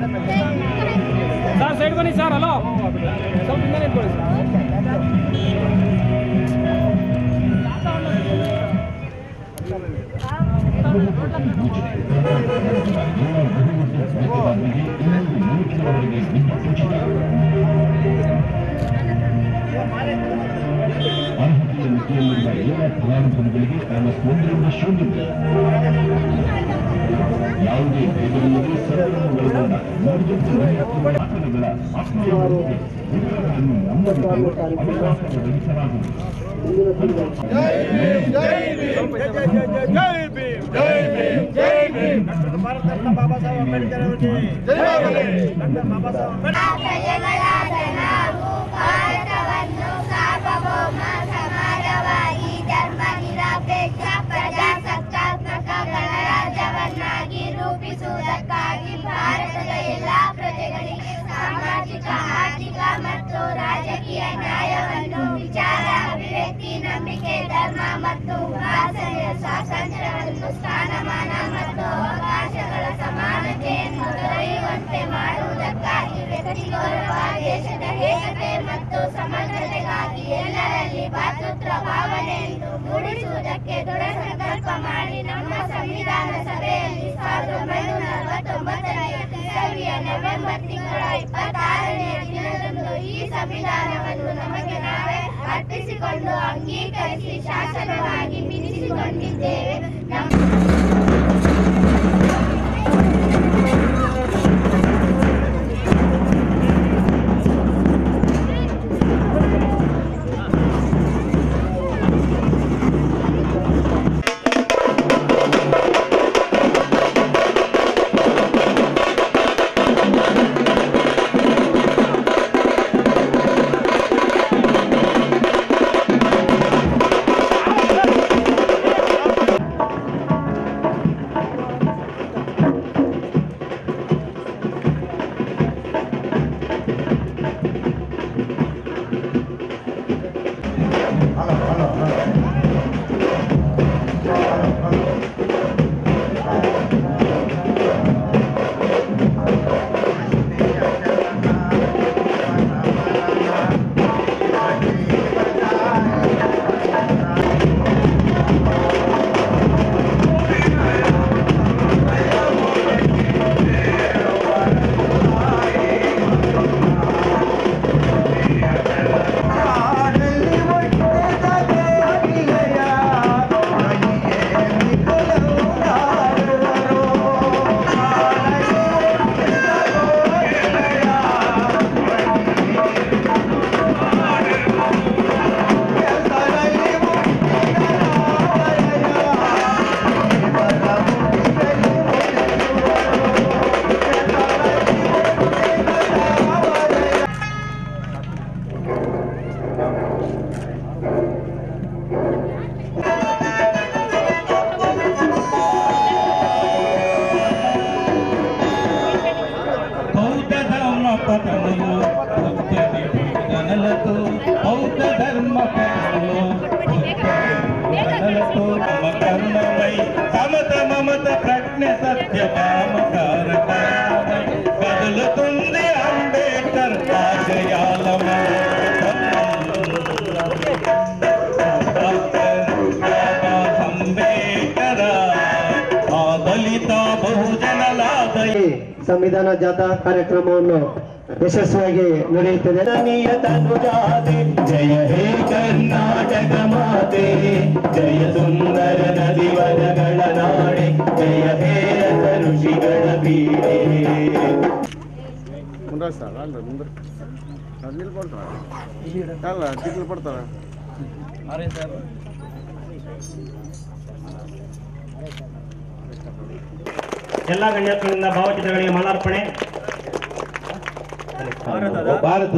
sir side ಬನ್ನಿ sir hello ಸ್ವಲ್ಪ ಹಿಂದೆ ನಿಂತ್ಕೊಳ್ಳಿ ಸರ್ ಅರ್ಹತೆಯ ಮಿತಿಯಲ್ಲಿರುವ ಎಲ್ಲ ಫಲಾನುಭವಿಗಳಿಗೆ ಕ್ರಮಸ್ ಒಂದರಿಂದ ಶೂನ್ಯವಿದೆ ಯಾವುದೇ ಭೇದವಿಲ್ಲದೆ ಸರ್ವರನ್ನು ಒಳಗೊಂಡ ಮೂರ್ಜಂತು ವಾಹನಗಳ ಆತ್ಮೀಯವಾಗಿ ವಿವರಗಳನ್ನು ನಮ್ಮೊಂದಿಗೆ ಅವಕಾಶ ಒದಗಿಸಲಾಗುವುದು ಪ್ರಜೆಗಳಾದ ನಾವು ಭಾರತವನ್ನು ಸಾರ್ವಭೌಮ ಸಮಾನವಾಗಿ ಧರ್ಮ ನಿರಪೇಕ್ಷ ಪ್ರಜಾಸತ್ತಾತ್ಮಕ ಗಣರಾಜ್ಯವನ್ನಾಗಿ ರೂಪಿಸುವುದಕ್ಕಾಗಿ ಭಾರತದ ಎಲ್ಲಾ ಪ್ರಜೆಗಳಿಗೆ ಸಾಮಾಜಿಕ ಆರ್ಥಿಕ ಮತ್ತು ರಾಜಕೀಯ ನ್ಯಾಯವನ್ನು ವಿಚಾರ ಅಭಿವ್ಯಕ್ತಿ ನಂಬಿಕೆ ಧರ್ಮ ಮತ್ತು ಉಪಾಸನೆಯ ಸ್ವಾತಂತ್ರ್ಯವನ್ನು ಸ್ಥಾನಮಾನ ಮತ್ತು ಅವಕಾಶಗಳ ಸಮಾನತೆಯನ್ನು ದೊರೆಯುವಂತೆ ಮಾಡುವುದಕ್ಕಾಗಿ ವ್ಯಕ್ತಿ ಗೌರವ ದೇಶದ ಏಕತೆ ಮತ್ತು ಸಮಗ್ರತೆಗಾಗಿ ಎಲ್ಲರಲ್ಲಿ ಭಾತೃತ್ವ ಭಾವನೆಯನ್ನು ಮೂಡಿಸುವುದಕ್ಕೆ ದೃಢ ಸಂಕಲ್ಪ ಮಾಡಿ ನಮ್ಮ ಸಂವಿಧಾನ ಸಭೆಯಲ್ಲಿ ಸಾವಿರದ ಒಂಬೈನೂರ ನಲವತ್ತೊಂಬತ್ತನೆಯ ಇಸವಿಯ ನವೆಂಬರ್ ತಿಂಗಳ ಇಪ್ಪತ್ತಾರನೆಯ ದಿನದಂದು ಈ ಸಂವಿಧಾನವನ್ನು ನಮಗೆ ನಾವೇ ಅರ್ಪಿಸಿಕೊಂಡು ಅಂಗೀಕರಿಸಿ ಶಾಸನವಾಗಿ ಬಿಡಿಸಿಕೊಂಡಿದ್ದೇವೆ ನಮ್ಮ ಬೌದ್ಧ ಧರ್ಮ ಪತನವು ಬುದ್ಧನೆ ಬುದ್ಧನಲತು ಬೌದ್ಧ ಧರ್ಮ ಪತನವು ಬುದ್ಧನೆ ಬುದ್ಧನಲತು ಮಮ ಕರ್ಮಮೈ ಸಮತ ಮಮತ ಪ್ರಜ್ಞೆ ಸತ್ಯ ಕಾಮಕಾರಕ కదులుతుంది అంబేద్కర్ ఆశయాలమ అంబేద్కర ఆ దళిత బహుజనలాదయ ಸಂವಿಧಾನ ಜಾಥಾ ಕಾರ್ಯಕ್ರಮವನ್ನು ಯಶಸ್ವಿಯಾಗಿ ನಡೆಯುತ್ತದೆ ಜಯ ಹೇ ಕರ್ನಾಟಕ ಮಾತೆ ಜಯ ಸುಂದರ ನದಿ ವನಗಳ ನಾಡೆ ಜಯ ಹೇ ರಸ ಋಷಿಗಳ ಪೀಡೆ ಮುಂದೆ ಸರ್ ಅಲ್ಲ ಮುಂದೆ ಅದು ನಿಲ್ಕೊಳ್ತಾರ ಅಲ್ಲ ಟಿಕ್ಲು ಕೊಡ್ತಾರ ಎಲ್ಲ ಗಣ್ಯತ್ವದಿಂದ ಭಾವಚಿತ್ರಗಳಿಗೆ ಮಾಲಾರ್ಪಣೆ ಭಾರತದ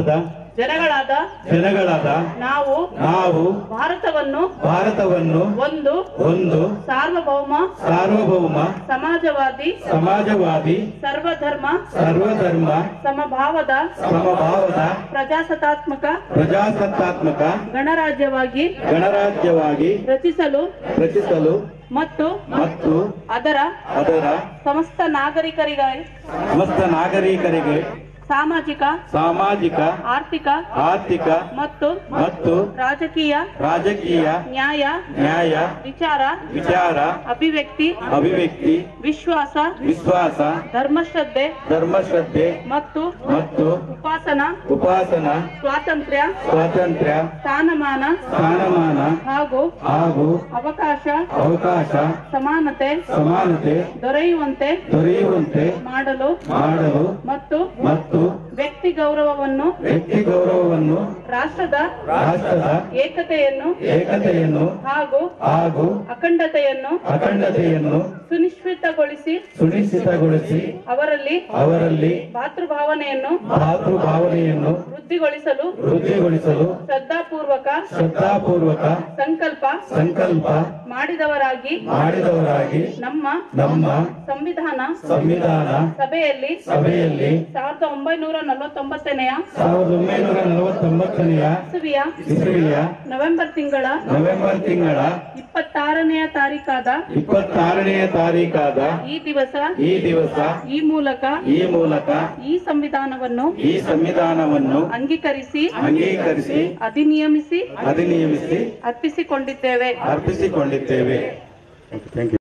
ಜನಗಳಾದ ಜನಗಳಾದ ನಾವು ನಾವು ಭಾರತವನ್ನು ಭಾರತವನ್ನು ಒಂದು ಒಂದು ಸಾರ್ವಭೌಮ ಸಾರ್ವಭೌಮ ಸಮಾಜವಾದಿ ಸಮಾಜವಾದಿ ಸರ್ವಧರ್ಮ ಸರ್ವಧರ್ಮ ಸಮಭಾವದ ಸಮಭಾವದ ಪ್ರಜಾಸತ್ತಾತ್ಮಕ ಪ್ರಜಾಸತ್ತಾತ್ಮಕ ಗಣರಾಜ್ಯವಾಗಿ ಗಣರಾಜ್ಯವಾಗಿ ರಚಿಸಲು ರಚಿಸಲು ಮತ್ತು ಮತ್ತು ಅದರ ಅದರ ಸಮಸ್ತ ನಾಗರಿಕರಿಗಾಗಿ ಸಮಸ್ತ ನಾಗರಿಕರಿಗೆ ಸಾಮಾಜಿಕ ಸಾಮಾಜಿಕ ಆರ್ಥಿಕ ಆರ್ಥಿಕ ಮತ್ತು ಮತ್ತು ರಾಜಕೀಯ ರಾಜಕೀಯ ನ್ಯಾಯ ನ್ಯಾಯ ವಿಚಾರ ವಿಚಾರ ಅಭಿವ್ಯಕ್ತಿ ಅಭಿವ್ಯಕ್ತಿ ವಿಶ್ವಾಸ ವಿಶ್ವಾಸ ಧರ್ಮಶ್ರದ್ಧೆ ಧರ್ಮಶ್ರದ್ಧೆ ಮತ್ತು ಮತ್ತು ಉಪಾಸನ ಉಪಾಸನ ಸ್ವಾತಂತ್ರ್ಯ ಸ್ವಾತಂತ್ರ್ಯ ಸ್ಥಾನಮಾನ ಸ್ಥಾನಮಾನ ಹಾಗೂ ಹಾಗೂ ಅವಕಾಶ ಅವಕಾಶ ಸಮಾನತೆ ಸಮಾನತೆ ದೊರೆಯುವಂತೆ ದೊರೆಯುವಂತೆ ಮಾಡಲು ಮಾಡಲು ಮತ್ತು ಮತ್ತು ವ್ಯಕ್ತಿ ಗೌರವವನ್ನು ವ್ಯಕ್ತಿ ಗೌರವವನ್ನು ರಾಷ್ಟ್ರದ ರಾಷ್ಟ್ರದ ಏಕತೆಯನ್ನು ಏಕತೆಯನ್ನು ಹಾಗೂ ಹಾಗೂ ಅಖಂಡತೆಯನ್ನು ಅಖಂಡತೆಯನ್ನು ಸುನಿಶ್ಚಿತಗೊಳಿಸಿ ಸುನಿಶ್ಚಿತಗೊಳಿಸಿ ಅವರಲ್ಲಿ ಅವರಲ್ಲಿ ಭಾತೃಭಾವನೆಯನ್ನು ಭಾತೃಭಾವನೆಯನ್ನು ವೃದ್ಧಿಗೊಳಿಸಲು ವೃದ್ಧಿಗೊಳಿಸಲು ಶ್ರದ್ಧಾಪೂರ್ವಕ ಶ್ರದ್ಧಾಪೂರ್ವಕ ಸಂಕಲ್ಪ ಸಂಕಲ್ಪ ಮಾಡಿದವರಾಗಿ ಮಾಡಿದವರಾಗಿ ನಮ್ಮ ನಮ್ಮ ಸಂವಿಧಾನ ಸಂವಿಧಾನ ಸಭೆಯಲ್ಲಿ ಸಭೆಯಲ್ಲಿ ಸಾವಿರದ ಒಂಬೈನೂರ ನಲವತ್ತೊಂಬತ್ತನೆಯ ಸಾವಿರದ ಒಂಬೈನೂರ ನಲವತ್ತೊಂಬತ್ತನೆಯ ಇಸವಿಯ ಇಸವಿಯ ನವೆಂಬರ್ ತಿಂಗಳ ನವೆಂಬರ್ ತಿಂಗಳ ಇಪ್ಪತ್ತಾರನೆಯ ತಾರೀಕಾದ ಇಪ್ಪತ್ತಾರನೆಯ ತಾರೀಕಾದ ಈ ದಿವಸ ಈ ದಿವಸ ಈ ಮೂಲಕ ಈ ಮೂಲಕ ಈ ಸಂವಿಧಾನವನ್ನು ಈ ಸಂವಿಧಾನವನ್ನು ಅಂಗೀಕರಿಸಿ ಅಂಗೀಕರಿಸಿ ಅಧಿನಿಯಮಿಸಿ ಅಧಿನಿಯಮಿಸಿ ಅರ್ಪಿಸಿಕೊಂಡಿದ್ದೇವೆ ಅರ್ಪಿಸಿಕೊಂಡಿದ್ದೇವೆ ಥ್ಯಾಂಕ್ ಯು